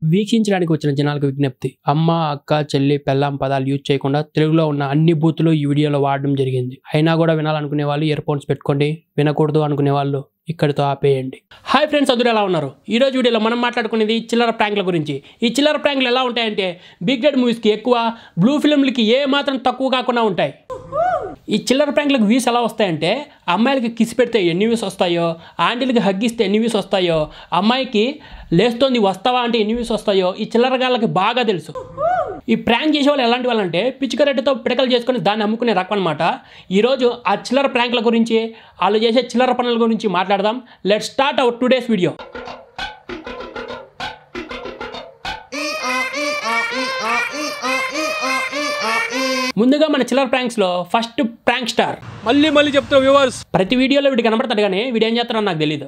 వీక్షించడానికి వచ్చిన జనాలకు విజ్ఞప్తి అమ్మ అక్క చెల్లి పెళ్ళాం పదాలు యూజ్ చేయకుండా తెలుగులో ఉన్న అన్ని బూతులు ఈ వీడియోలో వాడడం జరిగింది అయినా కూడా వినాలనుకునే వాళ్ళు ఇయర్ ఫోన్స్ పెట్టుకోండి వినకూడదు అనుకునే వాళ్ళు ఇక్కడితో ఆపేయండి హాయ్ ఫ్రెండ్స్ అందరూ ఎలా ఉన్నారు ఈ రోజు వీడియోలో మనం మాట్లాడుకునేది చిల్లర ప్రాంక్ల గురించి ఈ చిల్లర ప్రాంక్లు ఎలా ఉంటాయంటే బిగ్ డెడ్ మూవీస్కి ఎక్కువ బ్లూ ఫిల్మ్లకి ఏ మాత్రం తక్కువ కాకుండా ఉంటాయి ఈ చిల్లర ప్రాంక్లకు వ్యూస్ ఎలా వస్తాయంటే అమ్మాయిలకి కిస్ పెడితే ఎన్ని వ్యూస్ వస్తాయో ఆంటీలకి హగ్గిస్తే ఎన్ని వ్యూస్ వస్తాయో అమ్మాయికి లేస్తోంది వస్తావా అంటే ఎన్ని వ్యూస్ వస్తాయో ఈ చిల్లర గాళ్ళకి బాగా తెలుసు ఈ ప్రాంక్ చేసే వాళ్ళు ఎలాంటి వాళ్ళంటే పిచ్చికరెడ్డితో పిడకలు చేసుకొని దాన్ని అమ్ముకునే రకం అనమాట ఈరోజు ఆ చిల్లర ప్రాంక్ల గురించి వాళ్ళు చేసే చిల్లర పనుల గురించి మాట్లాడదాం let start our today's video ముందుగా మన చిల్లర ప్రాంక్స్లో ఫస్ట్ ప్రాంక్ స్టార్ మళ్ళీ మళ్ళీ చెప్తా వ్యూవర్స్ ప్రతి వీడియోలో వీడు కనబడతాడు కానీ వీడు ఏం చేస్తాడో నాకు తెలియదు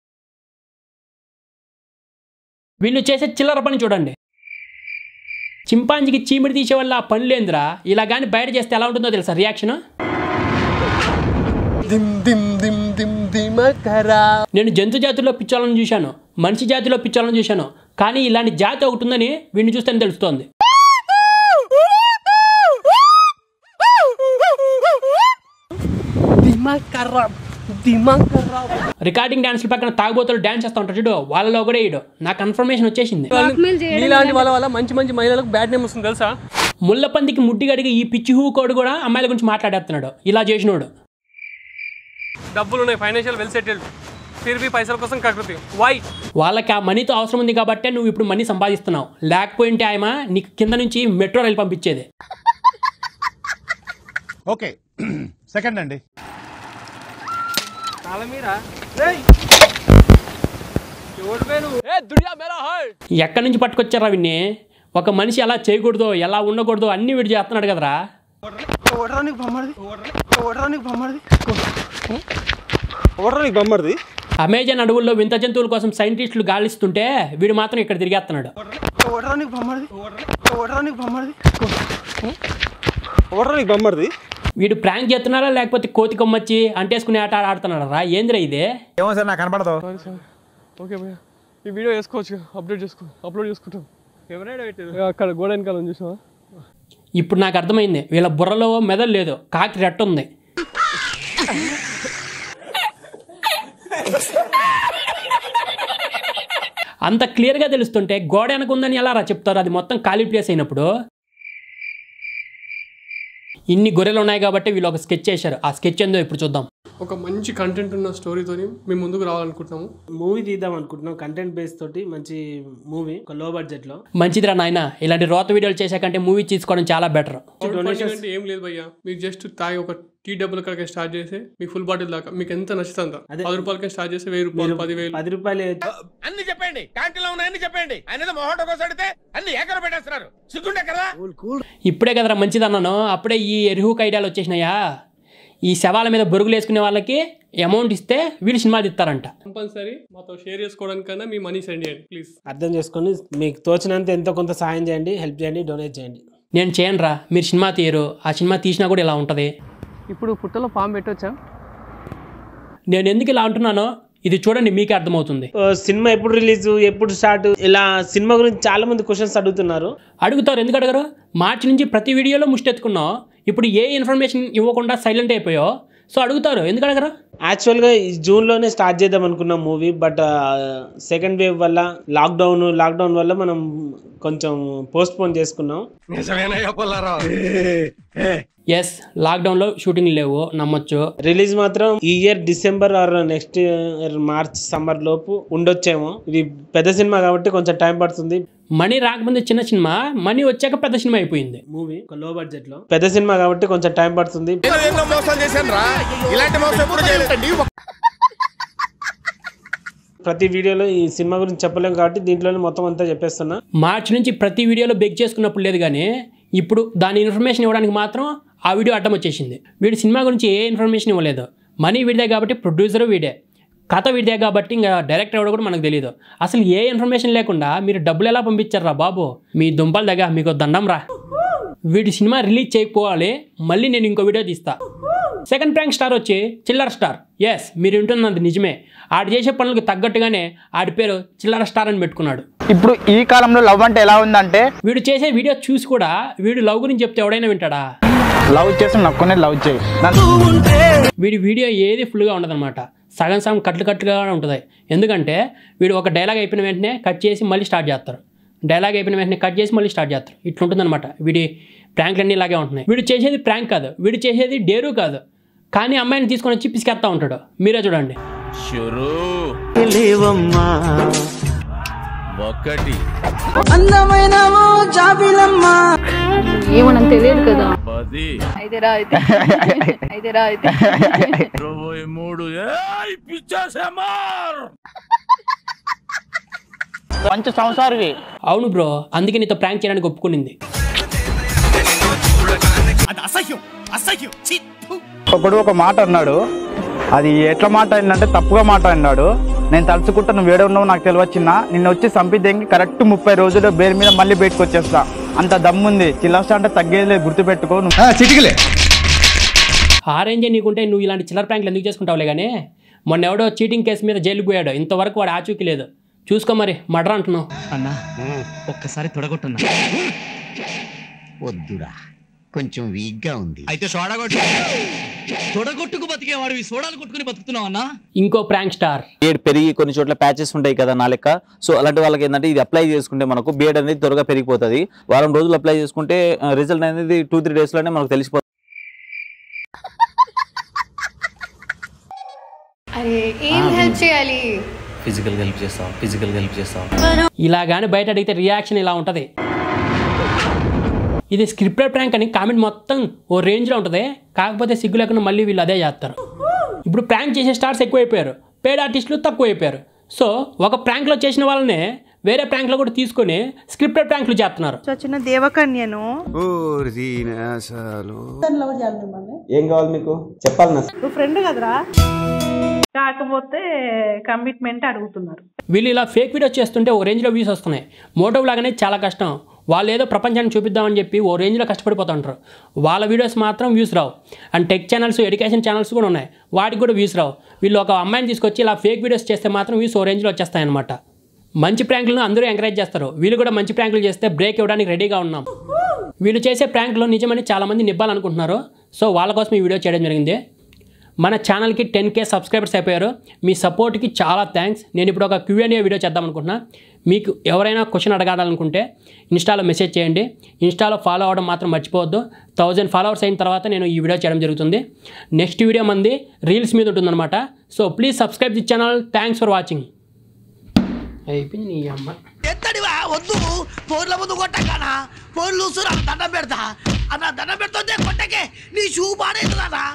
వీళ్ళు చేసే చిల్లర పని చూడండి చింపాంజీకి చీమిడి తీసే వల్ల ఆ పని లేదురా ఇలా కానీ బయట చేస్తే ఎలా ఉంటుందో తెలుసా రియాక్షన్ దిమ్ దిమ్ దిమ్ దిమ్ దిమకరా నేను జంతు జాతిలో పిచ్చాలను చూశాను మనిషి జాతిలో పిచ్చాలను చూశాను కానీ ఇలాంటి జాతి ఒకటి ఉందని వీడిని చూస్తేనే తెలుస్తోంది దిమకరా దిమకరా రికార్డింగ్ డాన్స్ల పక్కన తాగుబోతులు డాన్స్ చేస్తూ ఉంటారు చూడు వాళ్ళలో కూడా ఇడు నాకు కన్ఫర్మేషన్ వచ్చేసింది నీలాంటి వాళ్ళ వల్ల మంచి మంచి మహిళలకు బ్యాడ్ నేమ్ వస్తుంది తెలుసా ముళ్ళపందికి ముడ్డి గడిగి ఈ పిచ్చి హూ కోడు కూడా అమ్మాయిల గురించి మాట్లాడేస్తున్నాడు ఇలా చేసినోడు డబ్బులు ఉన్నాయి ఫైనాన్షియల్ వెల్ సెటిల్డ్ తిరిగి పైసల కోసం కకృతి వై వాళ్ళకి ఆ మనీతో అవసరం ఉంది కాబట్టే నువ్వు ఇప్పుడు మనీ సంపాదిస్తున్నావు లేకపోయింటే ఆయన నీకు కింద నుంచి మెట్రో రైలు పంపించేది ఓకే సెకండ్ అండి కాల మీద ఏ దునియా మేరా హాయ్ ఎక్కడి నుంచి పట్టుకొచ్చారా విన్ని ఒక మనిషి ఎలా చేయకూడదో ఎలా ఉండకూడదో అన్ని వీడు చేస్తున్నాడు కదరా ఓడరానికి బొమ్మడిది ఓడరానికి బొమ్మడిది ఓడరానికి బొమ్మడిది అమెజాన్ అడవుల్లో వింత జంతువుల కోసం సైంటిస్టులు గాలిస్తుంటే వీడు మాత్రం ఇక్కడ తిరిగేస్తున్నాడు ఓడరానికి బొమ్మడిది ఓడరానికి బొమ్మడిది ఓడరానికి బొమ్మడిది వీడు ప్రాంక్ చేస్తున్నారా లేకపోతే కోతి కొమ్మచ్చి అంటేసుకునే ఆట ఆడుతున్నాడా రా ఏందిరా ఇదే ఏమో సార్ నాకు కనపడదు ఓకే భయ్య ఈ వీడియో వేసుకోవచ్చు అప్డేట్ చేసుకో అప్లోడ్ చేసుకుంటాం ఎవరైనా పెట్టారు అక్కడ గోడ వెనకాల చూసావా ఇప్పుడు నాకు అర్థమైంది వీళ్ళ బుర్రలో మెదడు లేదు కాకి రెట్ట ఉంది అంత క్లియర్గా తెలుస్తుంటే గోడ వెనకుందని ఎలా రా చెప్తారు అది మొత్తం ఖాళీ ప్లేస్ అయినప్పుడు ఇన్ని గొర్రెలు ఉన్నాయి కాబట్టి వీళ్ళు ఒక స్కెచ్ చేశారు ఆ స్కెచ్ ఏందో ఇప్పుడు చూద్దాం ఒక మంచి కంటెంట్ ఉన్న స్టోరీతోని మేము ముందుకు రావాలనుకుంటున్నాము మూవీ తీద్దాం అనుకుంటున్నాం కంటెంట్ బేస్ తోటి మంచి మూవీ ఒక లో బడ్జెట్ లో మంచిదిరా నాయన ఇలాంటి రోత వీడియోలు చేశాకంటే మూవీ తీసుకోవడం చాలా బెటర్ డొనేషన్ అంటే ఏం లేదు భయ్యా మీరు జస్ట్ తాగి ఒక టీ డబ్బుల కనుక స్టార్ట్ చేసి మీ ఫుల్ బాటిల్ దాకా మీకు ఎంత నచ్చితే అంత పది రూపాయలకి స్టార్ట్ చేసి వెయ్యి రూపాయలు పదివేలు పది రూపాయలు అన్ని చెప్పండి క్యాంటీన్లో ఉన్న అన్ని చెప్పండి ఆయన మొహట కోసం అడిగితే అన్ని ఏకర పెట్టేస్తున్నారు సిగ్గుండే కదా ఇప్పుడే కదరా మంచిది అన్నాను అప్పుడే ఈ ఎరువుకు ఐడియాలు వచ్చేసినాయా ఈ శవాల మీద బొరుగులు వేసుకునే వాళ్ళకి అమౌంట్ ఇస్తే వీళ్ళు సినిమాలు ఇస్తారంట కంపల్సరీ మాతో షేర్ చేసుకోవడానికైనా మీ మనీ సెండ్ చేయండి ప్లీజ్ అర్థం చేసుకొని మీకు తోచినంత ఎంతో కొంత సాయం చేయండి హెల్ప్ చేయండి డొనేట్ చేయండి నేను చేయనురా మీరు సినిమా తీయరు ఆ సినిమా తీసినా కూడా ఇలా ఉంటుంది ఇప్పుడు పుట్టలో పాము పెట్టొచ్చా నేను ఎందుకు ఇలా అంటున్నానో ఇది చూడండి మీకే అర్థమవుతుంది ఓ, సినిమా ఎప్పుడు రిలీజ్ ఎప్పుడు స్టార్ట్ ఇలా సినిమా గురించి చాలా మంది క్వశ్చన్స్ అడుగుతున్నారు అడుగుతారు ఎందుకు అడగరు మార్చి నుంచి ప్రతి వీడియోలో ముష్టెత్తుకున్నావు ఇప్పుడు ఏ ఇన్ఫర్మేషన్ ఇవ్వకుండా సైలెంట్ అయిపోయావు సో అడుగుతారు ఎందుకు అడగరు యాక్చువల్గా ఈ జూన్లోనే స్టార్ట్ చేద్దాం అనుకున్నాం మూవీ బట్ సెకండ్ వేవ్ వల్ల లాక్డౌన్ లాక్డౌన్ వల్ల మనం కొంచెం పోస్ట్ పోన్ చేసుకున్నాం నిజమేనయ్యా పుల్లారావు ఎస్ లాక్డౌన్లో షూటింగ్ లేవు నమ్మొచ్చు రిలీజ్ మాత్రం ఈ year December or next year March summer లోపు ఉండొచ్చేమో ఇది పెద్ద సినిమా కాబట్టి కొంచెం టైం పడుతుంది మనీ రాకముందు చిన్న సినిమా మనీ వచ్చాక పెద్ద సినిమా అయిపోయింది మూవీ ఒక లో బడ్జెట్ లో పెద్ద సినిమా కాబట్టి కొంచెం టైం పడుతుంది నేను ఎన్నో మోసాలు చేశాను రా ఇలాంటి మోసం ఎప్పుడు చేయలేదండి ప్రతి వీడియోలో ఈ సినిమా గురించి చెప్పలేం కాబట్టి దీంట్లోనే మొత్తం అంతా చెప్పేస్తున్నా మార్చి నుంచి ప్రతి వీడియోలో బెగ్ చేసుకున్నప్పుడు లేదు కానీ ఇప్పుడు దాని ఇన్ఫర్మేషన్ ఇవ్వడానికి మాత్రం ఆ వీడియో అడ్డం వచ్చేసింది వీడి సినిమా గురించి ఏ ఇన్ఫర్మేషన్ ఇవ్వలేదు మనీ వీడిదే కాబట్టి ప్రొడ్యూసర్ వీడే కథ వీడిదే కాబట్టి ఇంకా డైరెక్టర్ ఎవడో కూడా మనకు తెలియదు అసలు ఏ ఇన్ఫర్మేషన్ లేకుండా మీరు డబ్బులు ఎలా పంపించారా బాబు మీ దుంపల దగ్గర మీకు దండం రా వీడి సినిమా రిలీజ్ చేయకపోవాలి మళ్ళీ నేను ఇంకో వీడియో తీస్తా సెకండ్ ప్రాంక్ స్టార్ వచ్చి చిల్లర స్టార్ ఎస్ మీరు వింటున్నది నిజమే ఆడు చేసే పనులకు తగ్గట్టుగానే ఆడి పేరు చిల్లర స్టార్ అని పెట్టుకున్నాడు ఇప్పుడు ఈ కాలంలో లవ్ అంటే ఎలా ఉందంటే వీడు చేసే వీడియో చూసి కూడా వీడు లవ్ గురించి చెప్తే ఎవడైనా వింటాడా లవ్ చేసి నక్కునే లవ్ చేయి దాని- వీడి వీడియో ఏది ఫుల్గా ఉండదన్నమాట సగం సగం కట్లు కట్టుగా ఉంటుంది ఎందుకంటే వీడు ఒక డైలాగ్ అయిపోయిన వెంటనే కట్ చేసి మళ్ళీ స్టార్ట్ చేస్తారు డైలాగ్ అయిపోయిన వెంటనే కట్ చేసి మళ్ళీ స్టార్ట్ చేస్తారు ఇట్లుంటుందన్నమాట వీడి ప్రాంక్లన్నీ ఇలాగే ఉంటున్నాయి వీడు చేసేది ప్రాంక్ కాదు వీడు చేసేది డేరు కాదు కానీ అమ్మాయిని తీసుకొని వచ్చి పిసికేస్తా ఉంటాడు మీరే చూడండి షురు ఒకటి ఏమో నాకు తెలియదు కదా పది అయితే రా అయితే అయితే రా అయితే ఇరవై మూడు ఏయ్ పిచ్చాసేమార్ మంచి సంసారివి అవును బ్రో అందుకే నీతో ప్రాంక్ చేయడానికి ఒప్పుకునింది ఒకడు ఒక మాట అన్నాడు అది ఎట్లా మాట అయిందంటే తప్పుగా మాట అన్నాడు నేను తలుచుకుంటా నువ్వు వేడే ఉన్నావు నాకు తెలివచ్చిన నిన్ను వచ్చి చంపిద్దేంగి కరెక్ట్ ముప్పై రోజులు బేరు మీద మళ్ళీ బయటకు వచ్చేస్తా అంత దమ్ముంది చిల్లస్తా అంటే తగ్గేది లేదు గుర్తుపెట్టుకో నువ్వు చిటికలే ఆ రేంజే నీకుంటే నువ్వు ఇలాంటి చిల్లర ప్రాంక్లు ఎందుకు చేసుకుంటావులే కానీ మొన్న ఎవడో చీటింగ్ కేసు మీద జైలుకు పోయాడు ఇంతవరకు వాడు ఆచూకీ లేదు చూసుకో మరి మర్డర్ అంటున్నావు అన్నా ఒక్కసారి తొడగొట్టున్నా వద్దురా కొంచెం వీక్ గా ఉంది అయితే సోడా కొట్టు తొడగొట్టుకు బతికేవాడు సోడాలు కొట్టుకుని బతుకుతున్నావు అన్నా ఇంకో ప్రాంక్ స్టార్ బియడ్ పెరిగి కొన్ని చోట్ల ప్యాచెస్ ఉంటాయి కదా నా లెక్క సో అలాంటి వాళ్ళకి ఏంటంటే ఇది అప్లై చేసుకుంటే మనకు బియడ్ అనేది త్వరగా పెరిగిపోతుంది వారం రోజులు అప్లై చేసుకుంటే రిజల్ట్ అనేది టూ త్రీ డేస్లోనే మనకు తెలిసిపోతుంది అరే ఏం హెల్ప్ చేయాలి ఫిజికల్ హెల్ప్ చేస్తాం ఫిజికల్ హెల్ప్ చేస్తాం ఇలా కానీ బయట అడిగితే రియాక్షన్ ఇలా ఉంటుంది ఇది స్క్రిప్టెడ్ ప్రాంక్ అని కామెంట్ మొత్తం ఓ రేంజ్లో ఉంటుంది కాకపోతే సిగ్గు లేకుండా మళ్ళీ వీళ్ళు అదే చేస్తారు ఇప్పుడు ప్రాంక్ చేసే స్టార్స్ ఎక్కువైపోయారు పేడ్ ఆర్టిస్టులు తక్కువైపోయారు సో ఒక ప్రాంక్లో చేసిన వాళ్ళనే వేరే ప్రాంక్లో కూడా తీసుకొని స్క్రిప్టెడ్ ప్రాంక్లు చేస్తున్నారు వచ్చిన దేవకన్యను ఏం కావాలి మీకు చెప్పాలి నా నువ్వు ఫ్రెండ్ కదరా కాకపోతే కమిట్మెంట్ అడుగుతున్నారు వీళ్ళు ఇలా ఫేక్ వీడియోస్ చేస్తుంటే ఓ రేంజ్లో వ్యూస్ వస్తున్నాయి మోటో లాగానే చాలా కష్టం వాళ్ళు ఏదో ప్రపంచాన్ని చూపిద్దామని చెప్పి ఓ రేంజ్లో కష్టపడిపోతుంటారు వాళ్ళ వీడియోస్ మాత్రం వ్యూస్ రావు and tech channels education channels కూడా ఉన్నాయి వాటికి కూడా వ్యూస్ రావు వీళ్ళు ఒక అమ్మాయిని తీసుకొచ్చి ఇలా ఫేక్ వీడియోస్ చేస్తే మాత్రం వ్యూస్ ఓ రేంజ్లో వచ్చేస్తాయన్నమాట మంచి ప్రాంకులను అందరూ ఎంకరేజ్ చేస్తారు వీళ్ళు కూడా మంచి ప్రాంకులు చేస్తే బ్రేక్ ఇవ్వడానికి రెడీగా ఉన్నాం వీళ్ళు చేసే ప్రాంకులు నిజమని చాలామంది నిబ్బాలనుకుంటున్నారు సో వాళ్ళ కోసం ఈ వీడియో చేయడం జరిగింది మన ఛానల్కి టెన్ కే సబ్స్క్రైబర్స్ అయిపోయారు మీ సపోర్ట్కి చాలా థ్యాంక్స్ నేను ఇప్పుడు ఒక క్యూఎన్ఏ వీడియో చేద్దాం అనుకుంటున్నా మీకు ఎవరైనా క్వశ్చన్ అడగాలనుకుంటే ఇన్స్టాలో మెసేజ్ చేయండి ఇన్స్టాలో ఫాలో అవ్వడం మాత్రం మర్చిపోవద్దు థౌజండ్ ఫాలోవర్స్ అయిన తర్వాత నేను ఈ వీడియో చేయడం జరుగుతుంది నెక్స్ట్ వీడియో మంది రీల్స్ మీద ఉంటుందన్నమాట so please subscribe the channel thanks for watching అయిపోయింది నీ అమ్మ ఎత్తడివా వద్దు ఫోన్ల ముందు కొట్టగానా ఫోన్ లూసు దండం పెడతా అన్న దండం పెడుతుంటే కొట్టకే నీ షూ పాడైతుందా